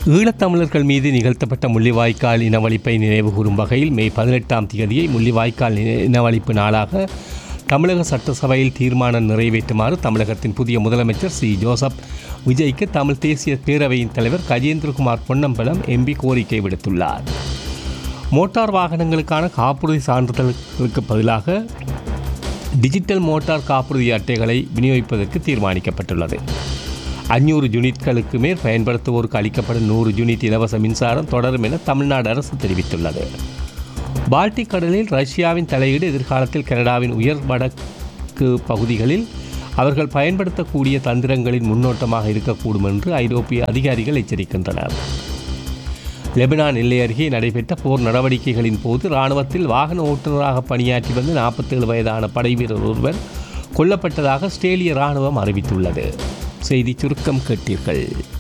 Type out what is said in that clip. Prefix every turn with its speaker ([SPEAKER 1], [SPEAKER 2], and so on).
[SPEAKER 1] ஈழத்தமிழர்கள் மீது நிகழ்த்தப்பட்ட முள்ளிவாய்க்கால் இனவழிப்பை நினைவுகூரும் வகையில் மே பதினெட்டாம் தேதியை முள்ளிவாய்க்கால் இன- இனவழிப்பு நாளாக தமிழக சட்டசபையில் தீர்மானம் நிறைவேற்றுமாறு தமிழகத்தின் புதிய முதலமைச்சர் சி ஜோசப் விஜய்க்கு தமிழ் தேசிய பேரவையின் தலைவர் கஜேந்திரகுமார் பொன்னம்பலம் எம்பி கோரிக்கை விடுத்துள்ளார் மோட்டார் வாகனங்களுக்கான காப்புறுதி சான்றிதழ்களுக்கு பதிலாக டிஜிட்டல் மோட்டார் காப்புறுதி அட்டைகளை விநியோகிப்பதற்கு தீர்மானிக்கப்பட்டுள்ளது அஞ்சூறு யூனிட்களுக்கு மேல் பயன்படுத்துவோருக்கு அளிக்கப்படும் நூறு யூனிட் இலவச மின்சாரம் தொடரும் என தமிழ்நாடு அரசு தெரிவித்துள்ளது பால்டிக் கடலில் ரஷ்யாவின் தலையீடு எதிர்காலத்தில் கனடாவின் உயர் வடக்கு பகுதிகளில் அவர்கள் பயன்படுத்தக்கூடிய தந்திரங்களின் முன்னோட்டமாக இருக்கக்கூடும் என்று ஐரோப்பிய அதிகாரிகள் எச்சரிக்கின்றனர் லெபனான் எல்லை அருகே நடைபெற்ற போர் நடவடிக்கைகளின் போது இராணுவத்தில் வாகன ஓட்டுநராக பணியாற்றி வந்த நாற்பத்தேழு வயதான படைவீரர் ஒருவர் கொல்லப்பட்டதாக ஆஸ்திரேலிய இராணுவம் அறிவித்துள்ளது செய்தி சுருக்கம் கேட்டீர்கள்